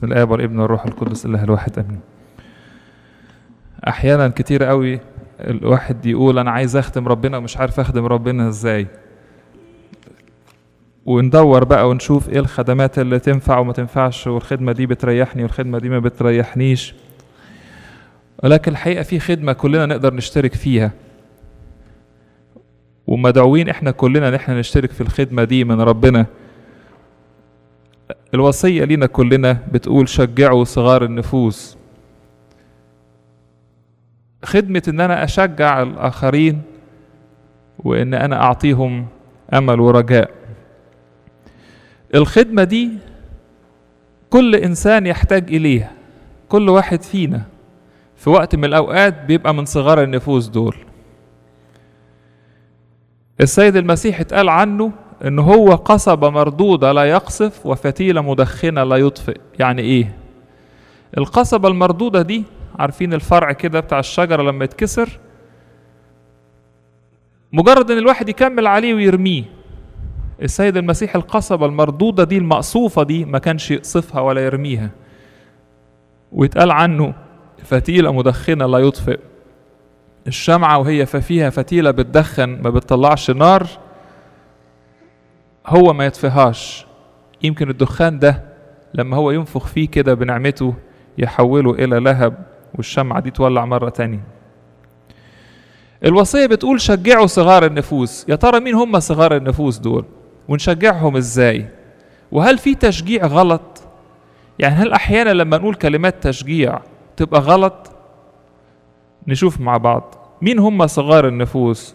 بسم الآب والابن والروح القدس الله الواحد امين احيانا كتير قوي الواحد يقول انا عايز اخدم ربنا ومش عارف اخدم ربنا ازاي وندور بقى ونشوف ايه الخدمات اللي تنفع وما تنفعش والخدمة دي بتريحني والخدمة دي ما بتريحنيش ولكن الحقيقة في خدمة كلنا نقدر نشترك فيها ومدعوين احنا كلنا ان احنا نشترك في الخدمة دي من ربنا الوصية لينا كلنا بتقول شجعوا صغار النفوس خدمة ان انا اشجع الاخرين وان انا اعطيهم امل ورجاء الخدمة دي كل انسان يحتاج اليها كل واحد فينا في وقت من الاوقات بيبقى من صغار النفوس دول السيد المسيح اتقال عنه ان هو قصبة مردودة لا يقصف وفتيلة مدخنة لا يطفئ يعني ايه القصبة المردودة دي عارفين الفرع كده بتاع الشجرة لما يتكسر مجرد ان الواحد يكمل عليه ويرميه السيد المسيح القصبة المردودة دي المقصوفة دي ما كانش يقصفها ولا يرميها ويتقال عنه فتيلة مدخنة لا يطفئ الشمعة وهي فيها فتيلة بتدخن ما بتطلعش نار هو ما يطفيهاش يمكن الدخان ده لما هو ينفخ فيه كده بنعمته يحوله إلى لهب والشمعة دي تولع مرة تانية الوصية بتقول شجعوا صغار النفوس يا ترى مين هم صغار النفوس دول ونشجعهم ازاي وهل في تشجيع غلط يعني هل أحيانا لما نقول كلمات تشجيع تبقى غلط نشوف مع بعض مين هم صغار النفوس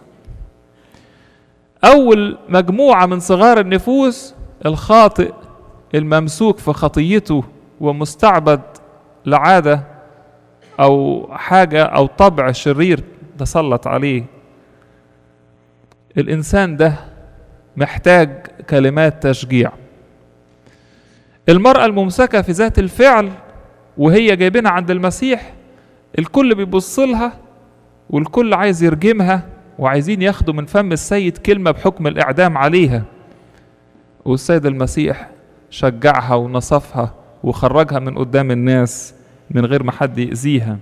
أول مجموعة من صغار النفوس الخاطئ الممسوك في خطيته ومستعبد لعادة أو حاجة أو طبع شرير تسلط عليه الإنسان ده محتاج كلمات تشجيع المرأة الممسكة في ذات الفعل وهي جايبينها عند المسيح الكل بيبص لها والكل عايز يرجمها وعايزين ياخدوا من فم السيد كلمة بحكم الإعدام عليها والسيد المسيح شجعها ونصفها وخرجها من قدام الناس من غير ما حد يأذيها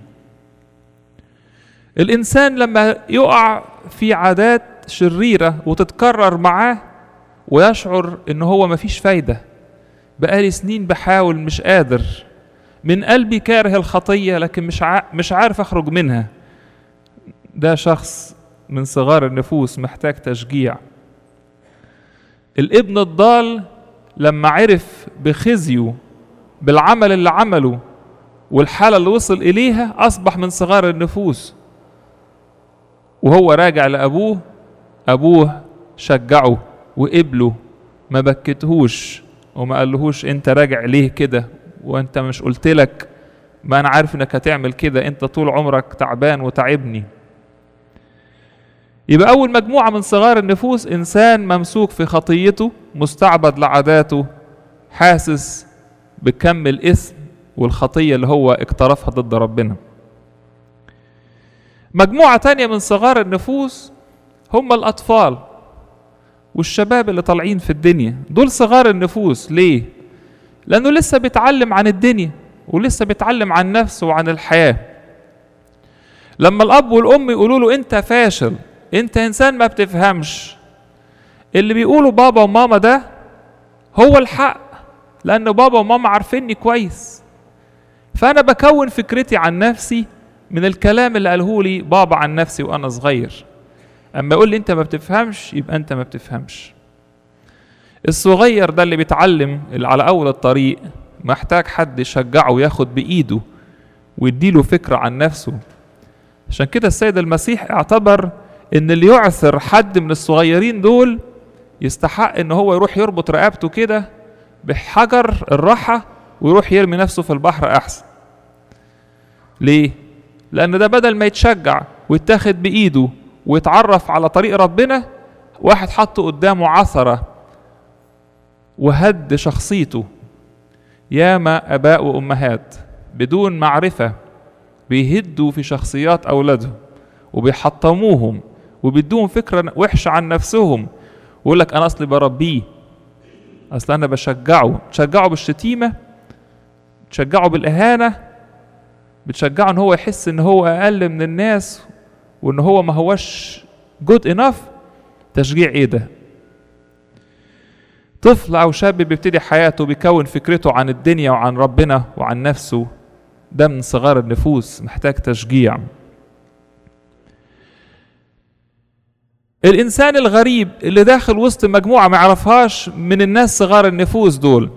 الإنسان لما يقع في عادات شريرة وتتكرر معاه ويشعر إن هو مفيش فايدة بقالي سنين بحاول مش قادر من قلبي كاره الخطية لكن مش مش عارف أخرج منها ده شخص من صغار النفوس محتاج تشجيع الابن الضال لما عرف بخزيه بالعمل اللي عمله والحالة اللي وصل إليها أصبح من صغار النفوس وهو راجع لأبوه أبوه شجعه وقبله ما بكتهوش وما قالهوش انت راجع ليه كده وانت مش قلت لك ما انا عارف انك هتعمل كده انت طول عمرك تعبان وتعبني يبقى أول مجموعة من صغار النفوس إنسان ممسوك في خطيته مستعبد لعاداته حاسس بكم الإثم والخطية اللي هو اقترفها ضد ربنا مجموعة تانية من صغار النفوس هم الأطفال والشباب اللي طالعين في الدنيا دول صغار النفوس ليه؟ لأنه لسه بيتعلم عن الدنيا ولسه بيتعلم عن نفسه وعن الحياة لما الأب والأم يقولوا له أنت فاشل انت انسان ما بتفهمش اللي بيقولوا بابا وماما ده هو الحق لان بابا وماما عارفيني كويس فانا بكون فكرتي عن نفسي من الكلام اللي قاله لي بابا عن نفسي وانا صغير اما يقول لي انت ما بتفهمش يبقى انت ما بتفهمش الصغير ده اللي بيتعلم اللي على اول الطريق محتاج حد يشجعه وياخد بايده ويديله فكره عن نفسه عشان كده السيد المسيح اعتبر ان اللي يعثر حد من الصغيرين دول يستحق ان هو يروح يربط رقبته كده بحجر الراحة ويروح يرمي نفسه في البحر احسن ليه لان ده بدل ما يتشجع ويتاخد بايده ويتعرف على طريق ربنا واحد حط قدامه عثرة وهد شخصيته ياما اباء وامهات بدون معرفة بيهدوا في شخصيات اولادهم وبيحطموهم وبيدوهم فكرة وحشة عن نفسهم ويقول لك أنا أصلي بربيه أصل أنا بشجعه تشجعه بالشتيمة بتشجعه بالإهانة بتشجعه ان هو يحس ان هو اقل من الناس وان هو ما هوش جود انف تشجيع ايه ده طفل او شاب بيبتدي حياته بيكون فكرته عن الدنيا وعن ربنا وعن نفسه ده من صغار النفوس محتاج تشجيع الانسان الغريب اللي داخل وسط مجموعه ما يعرفهاش من الناس صغار النفوس دول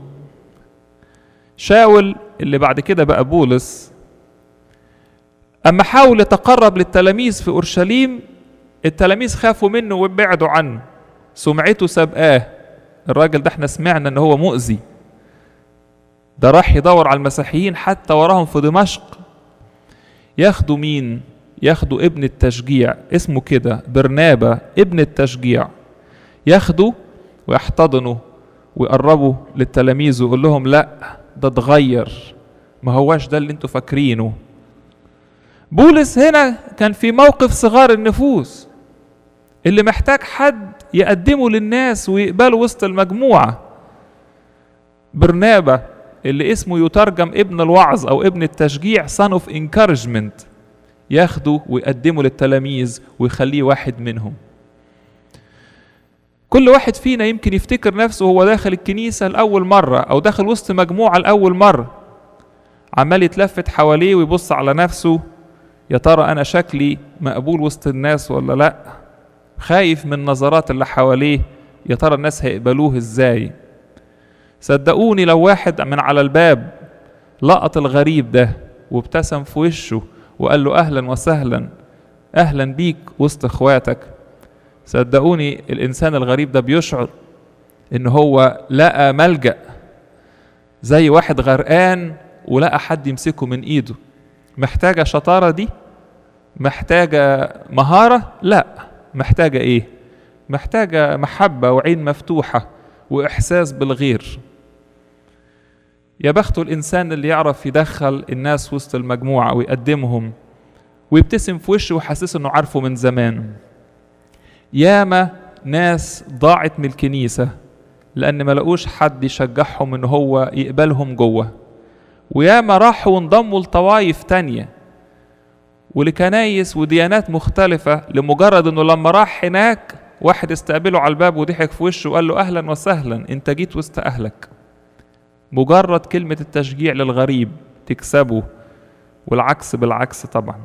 شاول اللي بعد كده بقى بولس اما حاول يتقرب للتلاميذ في اورشليم التلاميذ خافوا منه وابعدوا عنه سمعته سابقاه الراجل ده احنا سمعنا ان هو مؤذي ده راح يدور على المسيحيين حتى وراهم في دمشق ياخدوا مين ياخدوا ابن التشجيع اسمه كده برنابا ابن التشجيع ياخدوا ويحتضنوا ويقربوا للتلاميذ ويقول لهم لا ده اتغير ما هواش ده اللي انتوا فاكرينه بولس هنا كان في موقف صغار النفوس اللي محتاج حد يقدمه للناس ويقبله وسط المجموعة برنابا اللي اسمه يترجم ابن الوعظ أو ابن التشجيع son of encouragement ياخده ويقدمه للتلاميذ ويخليه واحد منهم كل واحد فينا يمكن يفتكر نفسه وهو داخل الكنيسة لأول مرة أو داخل وسط مجموعة لأول مرة عمال يتلفت حواليه ويبص على نفسه يا ترى أنا شكلي مقبول وسط الناس ولا لأ خايف من النظرات اللي حواليه يا ترى الناس هيقبلوه ازاي صدقوني لو واحد من على الباب لقط الغريب ده وابتسم في وشه وقال له اهلا وسهلا اهلا بيك وسط اخواتك صدقوني الانسان الغريب ده بيشعر ان هو لقى ملجأ زي واحد غرقان ولقى حد يمسكه من ايده محتاجة شطارة دي محتاجة مهارة لا محتاجة ايه محتاجة محبة وعين مفتوحة وإحساس بالغير يا بخته الإنسان اللي يعرف يدخل الناس وسط المجموعة ويقدمهم ويبتسم في وشه وحاسس إنه عارفه من زمان ياما ناس ضاعت من الكنيسة لأن ما لقوش حد يشجعهم إن هو يقبلهم جوه وياما راحوا وانضموا لطوايف تانية ولكنايس وديانات مختلفة لمجرد انه لما راح هناك واحد استقبله على الباب وضحك في وشه وقال له اهلا وسهلا انت جيت وسط اهلك مجرد كلمة التشجيع للغريب تكسبه والعكس بالعكس طبعا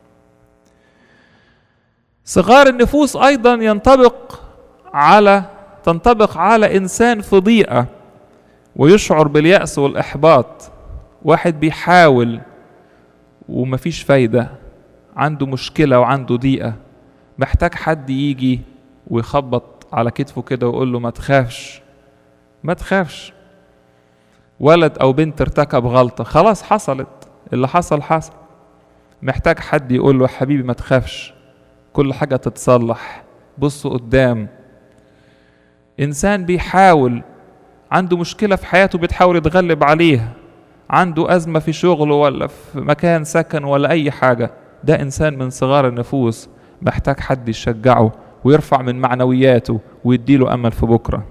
صغار النفوس ايضا ينطبق على تنطبق على انسان في ضيقة ويشعر باليأس والإحباط واحد بيحاول ومفيش فايدة عنده مشكلة وعنده ضيقة محتاج حد يجي ويخبط على كتفه كده ويقول له ما تخافش ما تخافش ولد أو بنت ارتكب غلطة خلاص حصلت اللي حصل حصل محتاج حد يقول له يا حبيبي ما تخافش كل حاجة تتصلح بص قدام إنسان بيحاول عنده مشكلة في حياته بتحاول يتغلب عليها عنده أزمة في شغله ولا في مكان سكن ولا أي حاجة ده إنسان من صغار النفوس محتاج حد يشجعه ويرفع من معنوياته ويديله أمل في بكرة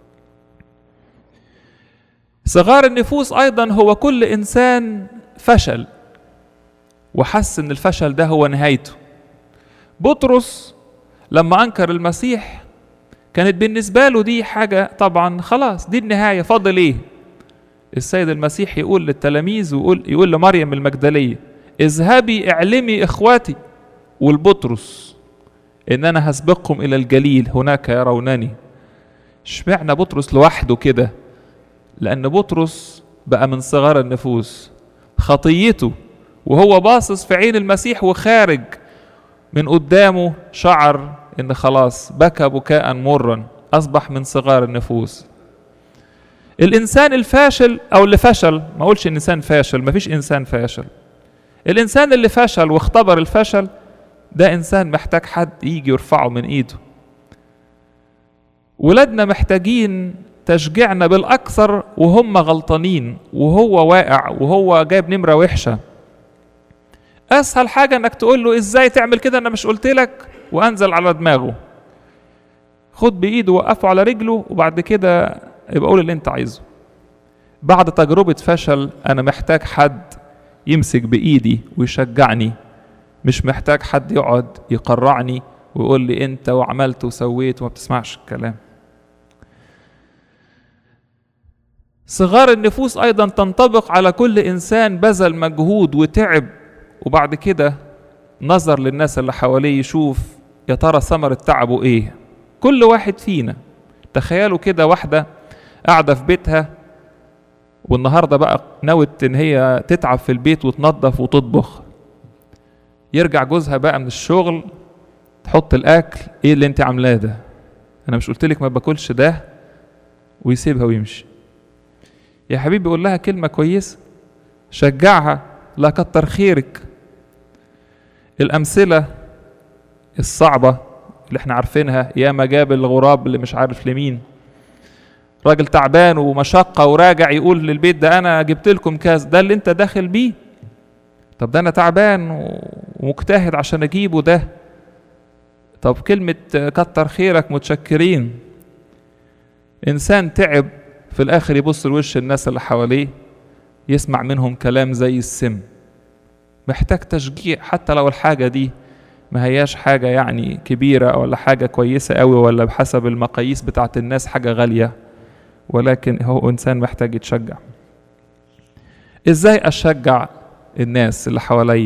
صغار النفوس أيضا هو كل إنسان فشل وحس إن الفشل ده هو نهايته بطرس لما أنكر المسيح كانت بالنسبة له دي حاجة طبعا خلاص دي النهاية فاضل إيه السيد المسيح يقول للتلاميذ ويقول يقول لمريم المجدلية اذهبي اعلمي اخواتي والبطرس ان انا هسبقكم الى الجليل هناك يرونني اشمعنى بطرس لوحده كده لان بطرس بقى من صغار النفوس خطيته وهو باصص في عين المسيح وخارج من قدامه شعر ان خلاص بكى بكاء مرا اصبح من صغار النفوس الانسان الفاشل او اللي فشل ما اقولش انسان فاشل ما فيش انسان فاشل الانسان اللي فشل واختبر الفشل ده انسان محتاج حد يجي يرفعه من ايده ولادنا محتاجين تشجيعنا بالاكثر وهم غلطانين وهو واقع وهو جايب نمره وحشه اسهل حاجه انك تقول له ازاي تعمل كده انا مش قلت لك وانزل على دماغه خد بايده وقفه على رجله وبعد كده يبقى قول اللي انت عايزه بعد تجربة فشل أنا محتاج حد يمسك بإيدي ويشجعني مش محتاج حد يقعد يقرعني ويقول لي أنت وعملت وسويت وما بتسمعش الكلام صغار النفوس أيضا تنطبق على كل إنسان بذل مجهود وتعب وبعد كده نظر للناس اللي حواليه يشوف يا ترى ثمرة تعبه إيه كل واحد فينا تخيلوا كده واحدة قاعدة في بيتها والنهارده بقى نوت ان هي تتعب في البيت وتنظف وتطبخ يرجع جوزها بقى من الشغل تحط الاكل ايه اللي انت عاملاه ده انا مش قلت لك ما باكلش ده ويسيبها ويمشي يا حبيبي قول لها كلمه كويسه شجعها لا كتر خيرك الامثله الصعبه اللي احنا عارفينها يا ما جاب الغراب اللي مش عارف لمين راجل تعبان ومشقة وراجع يقول للبيت ده أنا جبت لكم كاس ده اللي أنت داخل بيه طب ده أنا تعبان ومجتهد عشان أجيبه ده طب كلمة كتر خيرك متشكرين إنسان تعب في الآخر يبص لوش الناس اللي حواليه يسمع منهم كلام زي السم محتاج تشجيع حتى لو الحاجة دي ما هياش حاجة يعني كبيرة ولا حاجة كويسة قوي ولا بحسب المقاييس بتاعت الناس حاجة غالية ولكن هو إنسان محتاج يتشجع إزاي أشجع الناس اللي حواليا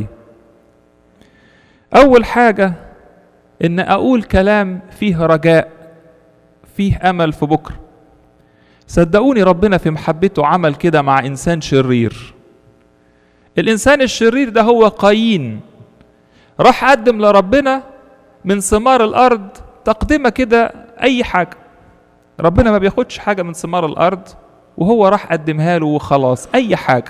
أول حاجة إن أقول كلام فيه رجاء فيه أمل في بكرة صدقوني ربنا في محبته عمل كده مع إنسان شرير الإنسان الشرير ده هو قايين راح قدم لربنا من ثمار الأرض تقدمة كده أي حاجة ربنا ما بياخدش حاجة من ثمار الأرض وهو راح قدمها له وخلاص أي حاجة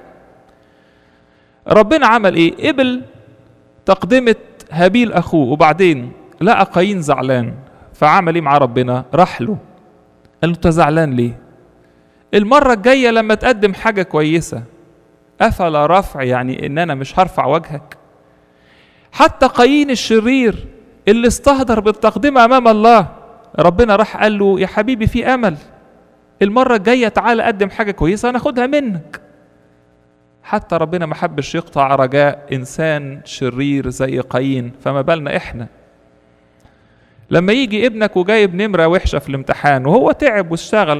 ربنا عمل إيه؟ قبل تقدمة هابيل أخوه وبعدين لقى قايين زعلان فعمل إيه مع ربنا؟ راح له قال له أنت زعلان ليه؟ المرة الجاية لما تقدم حاجة كويسة أفلا رفع يعني إن أنا مش هرفع وجهك حتى قايين الشرير اللي استهدر بالتقدمة أمام الله ربنا راح قال له يا حبيبي في امل المره الجايه تعالى قدم حاجه كويسه انا اخدها منك حتى ربنا ما حبش يقطع رجاء انسان شرير زي قايين فما بالنا احنا لما يجي ابنك وجايب نمره وحشه في الامتحان وهو تعب واشتغل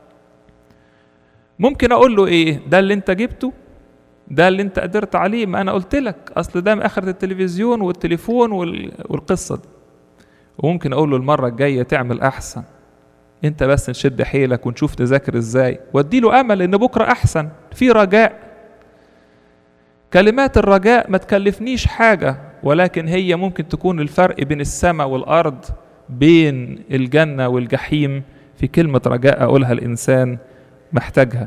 ممكن اقول له ايه ده اللي انت جبته ده اللي انت قدرت عليه ما انا قلت لك اصل ده من اخره التلفزيون والتليفون والقصه دي وممكن اقول له المره الجايه تعمل احسن انت بس نشد حيلك ونشوف تذاكر ازاي وادي له امل ان بكره احسن في رجاء كلمات الرجاء ما تكلفنيش حاجه ولكن هي ممكن تكون الفرق بين السماء والارض بين الجنه والجحيم في كلمه رجاء اقولها الانسان محتاجها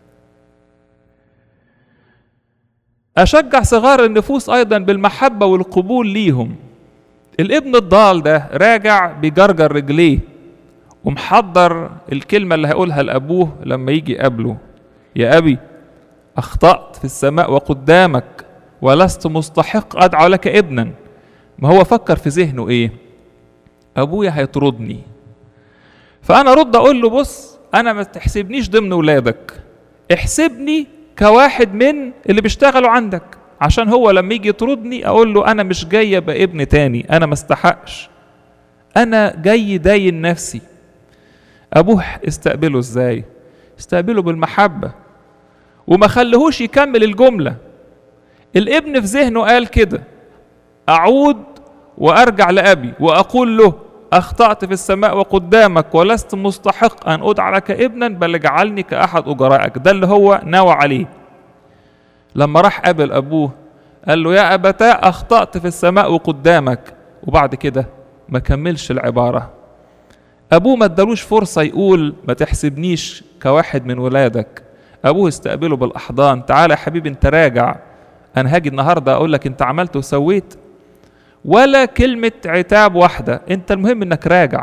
اشجع صغار النفوس ايضا بالمحبه والقبول ليهم الابن الضال ده راجع بيجرجر رجليه ومحضر الكلمة اللي هيقولها لأبوه لما يجي يقابله يا أبي أخطأت في السماء وقدامك ولست مستحق أدعو لك ابنا ما هو فكر في ذهنه إيه أبويا هيطردني فأنا رد أقول له بص أنا ما تحسبنيش ضمن ولادك احسبني كواحد من اللي بيشتغلوا عندك عشان هو لما يجي يطردني اقول له انا مش جاي ابقى ابن تاني انا ما استحقش انا جاي داين نفسي ابوه استقبله ازاي استقبله بالمحبه وما خليهوش يكمل الجمله الابن في ذهنه قال كده اعود وارجع لابي واقول له اخطات في السماء وقدامك ولست مستحق ان ادعى لك ابنا بل اجعلني كاحد اجرائك ده اللي هو ناوى عليه لما راح قابل ابوه قال له يا ابتاه اخطات في السماء وقدامك وبعد كده ما كملش العباره ابوه ما ادالوش فرصه يقول ما تحسبنيش كواحد من ولادك ابوه استقبله بالاحضان تعالى يا حبيبي انت راجع انا هاجي النهارده اقول لك انت عملت وسويت ولا كلمه عتاب واحده انت المهم انك راجع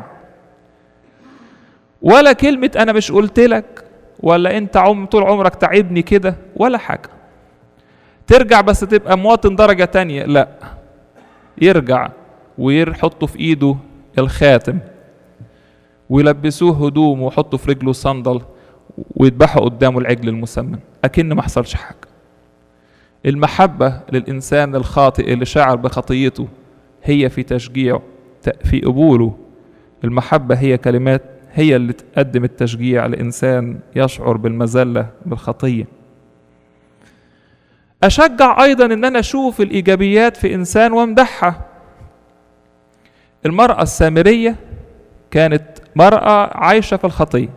ولا كلمه انا مش قلت لك ولا انت عم طول عمرك تعبني كده ولا حاجه ترجع بس تبقى مواطن درجة تانية لا يرجع ويحطوا في ايده الخاتم ويلبسوه هدوم ويحطوا في رجله صندل ويذبحوا قدامه العجل المسمن أكن ما حصلش حاجة المحبة للإنسان الخاطئ اللي شعر بخطيته هي في تشجيعه في قبوله المحبة هي كلمات هي اللي تقدم التشجيع لإنسان يشعر بالمذلة بالخطية أشجع أيضا إن أنا أشوف الإيجابيات في إنسان وامدحها المرأة السامرية كانت مرأة عايشة في الخطية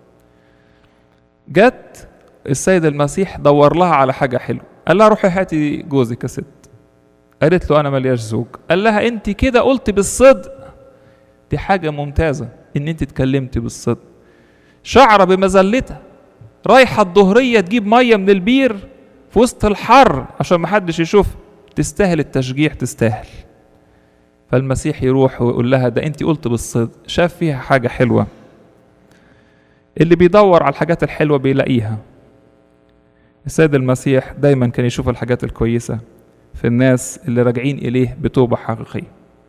جت السيد المسيح دور لها على حاجة حلوة قال لها روحي هاتي جوزك يا ست قالت له أنا ملياش زوج قال لها أنت كده قلت بالصدق دي حاجة ممتازة إن أنت اتكلمتي بالصدق شعرة بمذلتها رايحة الظهرية تجيب مية من البير في وسط الحر عشان محدش يشوف تستاهل التشجيع تستاهل فالمسيح يروح ويقول لها ده انت قلت بالصدق شاف فيها حاجة حلوة اللي بيدور على الحاجات الحلوة بيلاقيها السيد المسيح دايما كان يشوف الحاجات الكويسة في الناس اللي راجعين إليه بتوبة حقيقية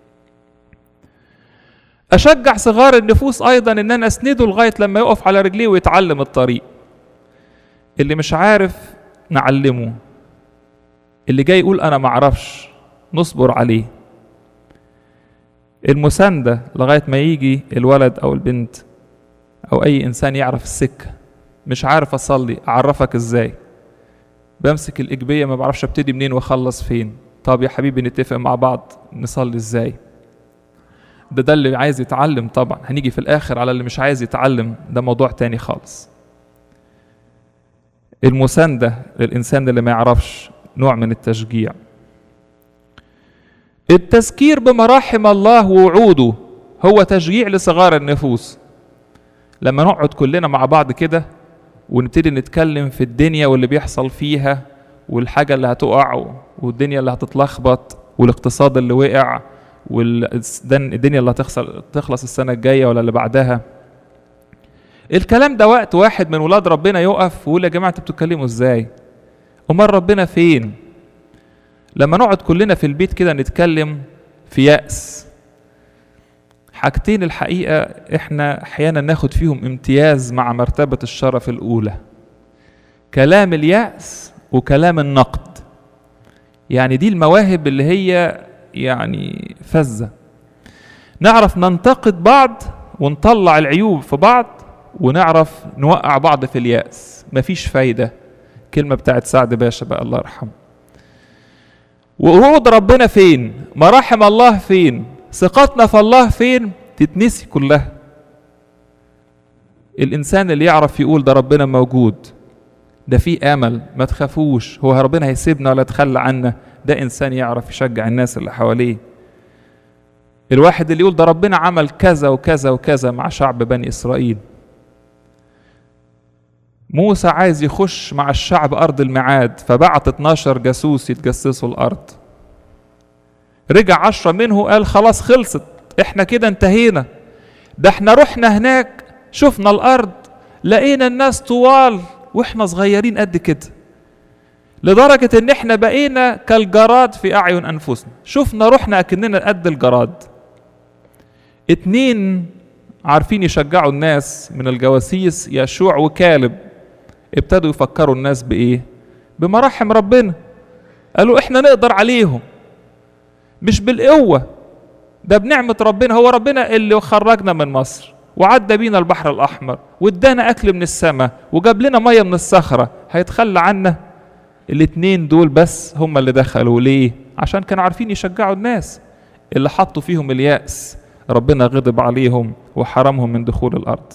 أشجع صغار النفوس أيضا إن أنا أسنده لغاية لما يقف على رجليه ويتعلم الطريق اللي مش عارف نعلمه اللي جاي يقول أنا معرفش نصبر عليه المساندة لغاية ما يجي الولد أو البنت أو أي إنسان يعرف السكة مش عارف أصلي أعرفك إزاي بمسك الإجبية ما بعرفش أبتدي منين وأخلص فين طب يا حبيبي نتفق مع بعض نصلي إزاي ده ده اللي عايز يتعلم طبعا هنيجي في الآخر على اللي مش عايز يتعلم ده موضوع تاني خالص المساندة للإنسان اللي ما يعرفش نوع من التشجيع التذكير بمراحم الله ووعوده هو تشجيع لصغار النفوس لما نقعد كلنا مع بعض كده ونبتدي نتكلم في الدنيا واللي بيحصل فيها والحاجة اللي هتقع والدنيا اللي هتتلخبط والاقتصاد اللي وقع والدنيا اللي هتخسر تخلص السنة الجاية ولا اللي بعدها الكلام ده وقت واحد من ولاد ربنا يقف ويقول يا جماعة انتوا بتتكلموا ازاي؟ أمال ربنا فين؟ لما نقعد كلنا في البيت كده نتكلم في يأس حاجتين الحقيقة احنا احيانا ناخد فيهم امتياز مع مرتبة الشرف الأولى كلام اليأس وكلام النقد يعني دي المواهب اللي هي يعني فزة نعرف ننتقد بعض ونطلع العيوب في بعض ونعرف نوقع بعض في اليأس مفيش فايدة كلمة بتاعت سعد باشا بقى الله يرحمه ووعود ربنا فين مراحم الله فين ثقتنا في الله فين تتنسي كلها الانسان اللي يعرف يقول ده ربنا موجود ده في امل ما تخافوش هو ربنا هيسيبنا ولا يتخلى عنا ده انسان يعرف يشجع الناس اللي حواليه الواحد اللي يقول ده ربنا عمل كذا وكذا وكذا مع شعب بني اسرائيل موسى عايز يخش مع الشعب أرض الميعاد فبعت 12 جاسوس يتجسسوا الأرض رجع عشرة منه قال خلاص خلصت احنا كده انتهينا ده احنا رحنا هناك شفنا الأرض لقينا الناس طوال واحنا صغيرين قد كده لدرجة ان احنا بقينا كالجراد في أعين أنفسنا شفنا رحنا أكننا قد الجراد اتنين عارفين يشجعوا الناس من الجواسيس يشوع وكالب ابتدوا يفكروا الناس بايه بمراحم ربنا قالوا احنا نقدر عليهم مش بالقوة ده بنعمة ربنا هو ربنا اللي خرجنا من مصر وعدى بينا البحر الأحمر وادانا أكل من السماء وجاب لنا مية من الصخرة هيتخلى عنا الاتنين دول بس هم اللي دخلوا ليه عشان كانوا عارفين يشجعوا الناس اللي حطوا فيهم اليأس ربنا غضب عليهم وحرمهم من دخول الأرض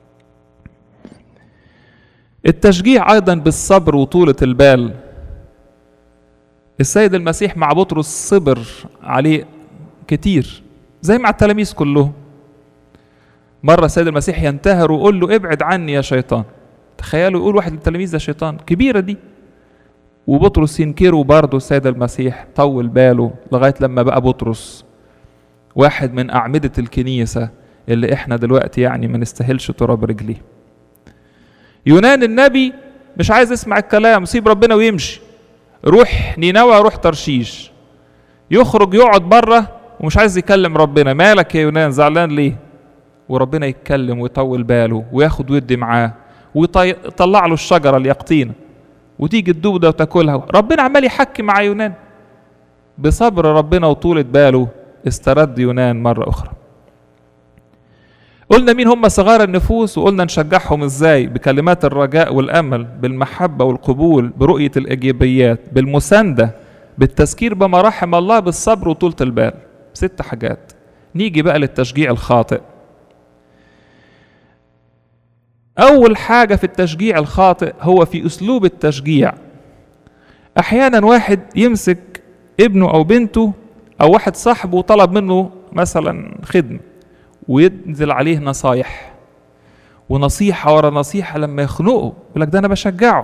التشجيع أيضا بالصبر وطولة البال السيد المسيح مع بطرس صبر عليه كتير زي مع التلاميذ كلهم مرة السيد المسيح ينتهر ويقول له ابعد عني يا شيطان تخيلوا يقول واحد للتلاميذ ده شيطان كبيرة دي وبطرس ينكره برضه السيد المسيح طول باله لغاية لما بقى بطرس واحد من أعمدة الكنيسة اللي احنا دلوقتي يعني ما نستاهلش تراب رجليه يونان النبي مش عايز يسمع الكلام سيب ربنا ويمشي روح نينوى روح ترشيش يخرج يقعد بره ومش عايز يكلم ربنا مالك يا يونان زعلان ليه وربنا يتكلم ويطول باله وياخد ودي معاه ويطلع له الشجره اليقطينه وتيجي الدودة وتاكلها ربنا عمال يحكي مع يونان بصبر ربنا وطولة باله استرد يونان مرة أخرى قلنا مين هم صغار النفوس وقلنا نشجعهم ازاي بكلمات الرجاء والامل بالمحبه والقبول برؤيه الايجابيات بالمسانده بالتذكير بمراحم الله بالصبر وطولة البال ست حاجات نيجي بقى للتشجيع الخاطئ أول حاجة في التشجيع الخاطئ هو في أسلوب التشجيع أحيانا واحد يمسك ابنه أو بنته أو واحد صاحبه طلب منه مثلا خدمة وينزل عليه نصايح ونصيحة ورا نصيحة لما يخنقه يقول لك ده أنا بشجعه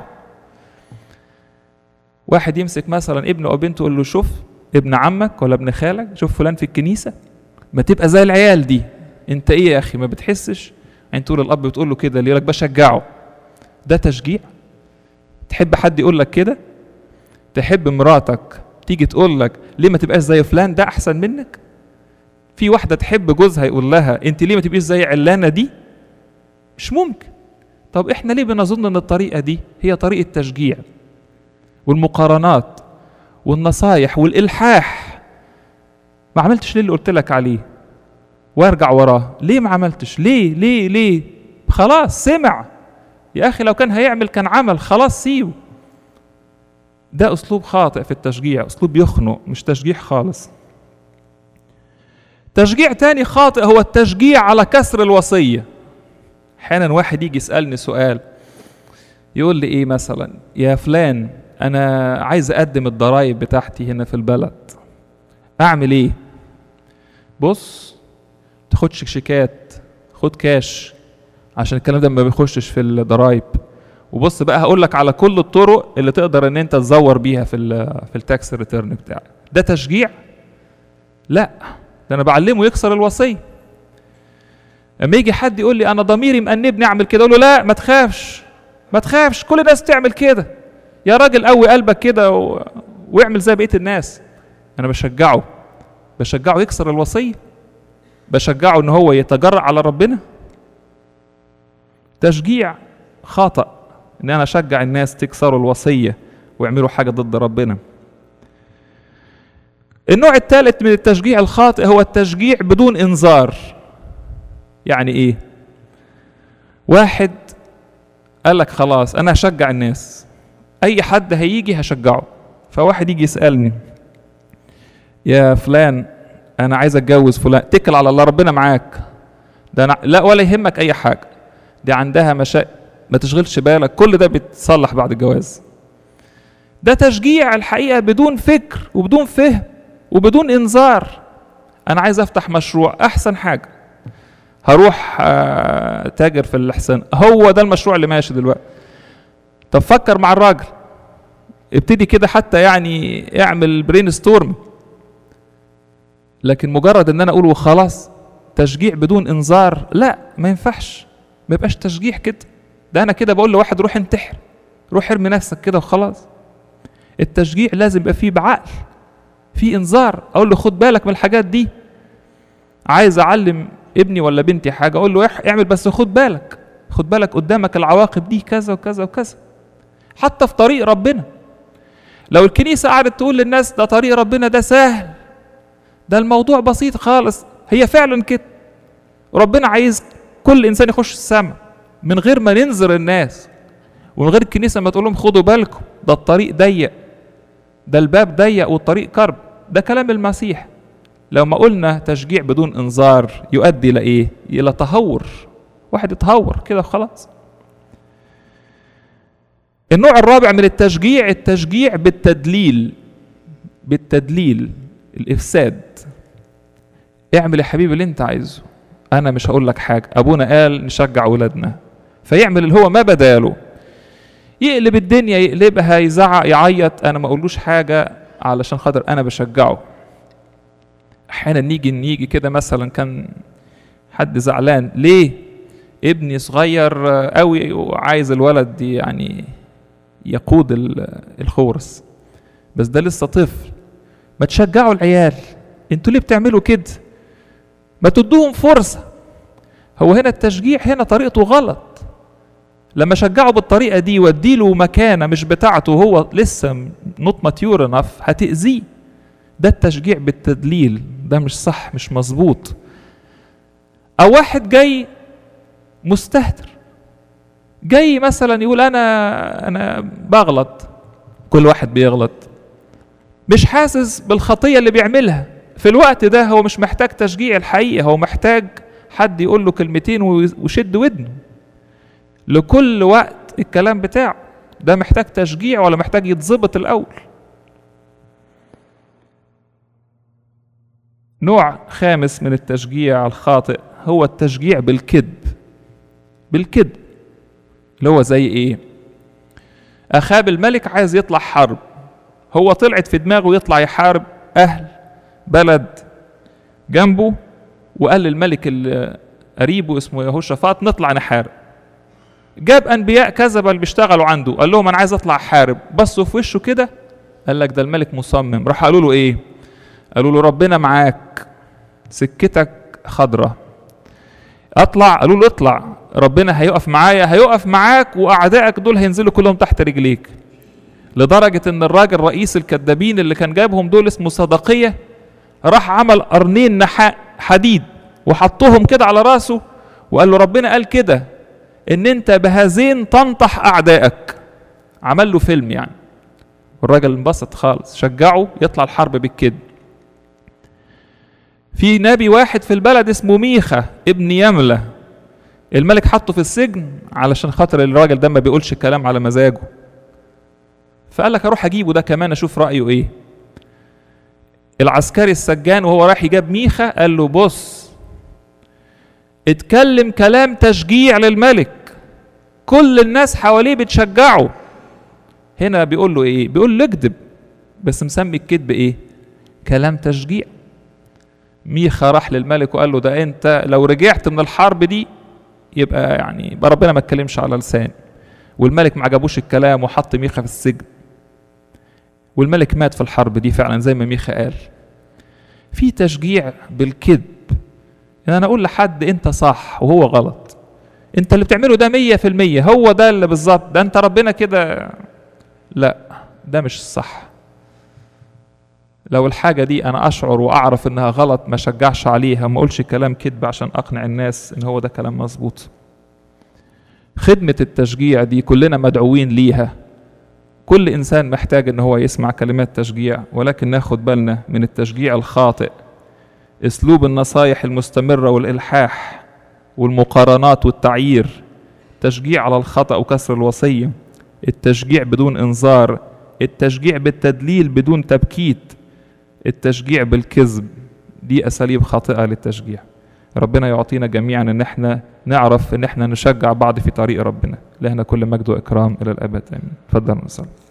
واحد يمسك مثلا ابنه أو بنته يقول له شوف ابن عمك ولا ابن خالك شوف فلان في الكنيسة ما تبقى زي العيال دي انت ايه يا اخي ما بتحسش يعني تقول الاب بتقول له كده اللي لك بشجعه ده تشجيع تحب حد يقول لك كده تحب مراتك تيجي تقول لك ليه ما تبقاش زي فلان ده احسن منك في واحده تحب جوزها يقول لها انت ليه ما تبقيش زي علانه دي مش ممكن طب احنا ليه بنظن ان الطريقه دي هي طريقه تشجيع والمقارنات والنصايح والالحاح ما عملتش ليه اللي قلت لك عليه وارجع وراه ليه ما عملتش ليه ليه ليه خلاص سمع يا اخي لو كان هيعمل كان عمل خلاص سيبه ده اسلوب خاطئ في التشجيع اسلوب يخنق مش تشجيع خالص تشجيع تاني خاطئ هو التشجيع على كسر الوصية احيانا واحد يجي يسألني سؤال يقول لي ايه مثلا يا فلان انا عايز اقدم الضرايب بتاعتي هنا في البلد اعمل ايه بص تاخدش شيكات خد كاش عشان الكلام ده ما بيخشش في الضرايب وبص بقى هقول لك على كل الطرق اللي تقدر ان انت تزور بيها في ال في التاكس ريتيرن بتاعك ده تشجيع لا ده انا بعلمه يكسر الوصيه اما يجي حد يقول لي انا ضميري مأنبني اعمل كده اقول له لا ما تخافش ما تخافش كل الناس تعمل كده يا راجل قوي قلبك كده و... واعمل زي بقيه الناس انا بشجعه بشجعه يكسر الوصيه بشجعه ان هو يتجرأ على ربنا تشجيع خطأ ان انا اشجع الناس تكسروا الوصيه ويعملوا حاجه ضد ربنا النوع الثالث من التشجيع الخاطئ هو التشجيع بدون انذار يعني ايه واحد قال لك خلاص انا هشجع الناس اي حد هيجي هشجعه فواحد يجي يسالني يا فلان انا عايز اتجوز فلان اتكل على الله ربنا معاك ده أنا لا ولا يهمك اي حاجه دي عندها مشاكل ما تشغلش بالك كل ده بيتصلح بعد الجواز ده تشجيع الحقيقه بدون فكر وبدون فهم وبدون انذار انا عايز افتح مشروع احسن حاجه هروح آه تاجر في الاحسان هو ده المشروع اللي ماشي دلوقتي طب فكر مع الراجل ابتدي كده حتى يعني اعمل برين ستورم لكن مجرد ان انا اقول وخلاص تشجيع بدون انذار لا ما ينفعش ما يبقاش تشجيع كده ده انا كده بقول لواحد روح انتحر روح ارمي نفسك كده وخلاص التشجيع لازم يبقى فيه بعقل في انذار اقول له خد بالك من الحاجات دي عايز اعلم ابني ولا بنتي حاجه اقول له اعمل بس خد بالك خد بالك قدامك العواقب دي كذا وكذا وكذا حتى في طريق ربنا لو الكنيسه قعدت تقول للناس ده طريق ربنا ده سهل ده الموضوع بسيط خالص هي فعلا كده ربنا عايز كل انسان يخش السماء من غير ما ننذر الناس ومن غير الكنيسه ما تقول لهم خدوا بالكم ده الطريق ضيق ده الباب ضيق والطريق كرب ده كلام المسيح لو ما قلنا تشجيع بدون انذار يؤدي الى ايه الى تهور واحد يتهور كده خلاص النوع الرابع من التشجيع التشجيع بالتدليل بالتدليل الافساد اعمل يا حبيبي اللي انت عايزه انا مش هقول لك حاجه ابونا قال نشجع اولادنا فيعمل اللي هو ما بداله يقلب الدنيا يقلبها يزعق يعيط انا ما اقولوش حاجه علشان خاطر انا بشجعه احيانا نيجي نيجي كده مثلا كان حد زعلان ليه ابني صغير قوي وعايز الولد يعني يقود الخورس بس ده لسه طفل ما تشجعوا العيال انتوا ليه بتعملوا كده ما تدوهم فرصة هو هنا التشجيع هنا طريقته غلط لما شجعه بالطريقة دي واديله مكانة مش بتاعته وهو لسه نوت ماتيور انف هتأذيه ده التشجيع بالتدليل ده مش صح مش مظبوط او واحد جاي مستهتر جاي مثلا يقول انا انا بغلط كل واحد بيغلط مش حاسس بالخطيه اللي بيعملها في الوقت ده هو مش محتاج تشجيع الحقيقه هو محتاج حد يقول له كلمتين ويشد ودنه لكل وقت الكلام بتاعه ده محتاج تشجيع ولا محتاج يتظبط الاول نوع خامس من التشجيع الخاطئ هو التشجيع بالكذب بالكذب اللي هو زي ايه اخاب الملك عايز يطلع حرب هو طلعت في دماغه يطلع يحارب اهل بلد جنبه وقال للملك اللي قريبه اسمه يهوشافاط نطلع نحارب جاب انبياء كذبه اللي بيشتغلوا عنده قال لهم انا عايز اطلع احارب بصوا في وشه كده قال لك ده الملك مصمم راح قالوا له ايه قالوا له ربنا معاك سكتك خضره اطلع قالوا له اطلع ربنا هيقف معايا هيقف معاك واعدائك دول هينزلوا كلهم تحت رجليك لدرجة ان الراجل رئيس الكذابين اللي كان جايبهم دول اسمه صدقية راح عمل قرنين نحاء حديد وحطهم كده على راسه وقال له ربنا قال كده ان انت بهذين تنطح اعدائك عمل له فيلم يعني والراجل انبسط خالص شجعه يطلع الحرب بالكذب في نبي واحد في البلد اسمه ميخا ابن يملة الملك حطه في السجن علشان خاطر الراجل ده ما بيقولش الكلام على مزاجه فقال لك اروح اجيبه ده كمان اشوف رايه ايه العسكري السجان وهو رايح يجاب ميخا قال له بص اتكلم كلام تشجيع للملك كل الناس حواليه بتشجعه هنا بيقول له ايه بيقول له اكذب بس مسمي الكذب ايه كلام تشجيع ميخا راح للملك وقال له ده انت لو رجعت من الحرب دي يبقى يعني يبقى ربنا ما اتكلمش على لسان والملك ما عجبوش الكلام وحط ميخا في السجن والملك مات في الحرب دي فعلا زي ما ميخا قال في تشجيع بالكذب ان انا اقول لحد انت صح وهو غلط انت اللي بتعمله ده مية في المية هو ده اللي بالظبط ده انت ربنا كده لا ده مش الصح لو الحاجة دي أنا أشعر وأعرف إنها غلط ما شجعش عليها ما أقولش كلام كذب عشان أقنع الناس إن هو ده كلام مظبوط خدمة التشجيع دي كلنا مدعوين ليها كل إنسان محتاج إن هو يسمع كلمات تشجيع ولكن ناخد بالنا من التشجيع الخاطئ أسلوب النصايح المستمرة والإلحاح والمقارنات والتعيير تشجيع على الخطأ وكسر الوصية التشجيع بدون إنذار التشجيع بالتدليل بدون تبكيت التشجيع بالكذب دي اساليب خاطئه للتشجيع ربنا يعطينا جميعا ان احنا نعرف ان احنا نشجع بعض في طريق ربنا لهنا كل مجد واكرام الى الابد امين تفضل نصلي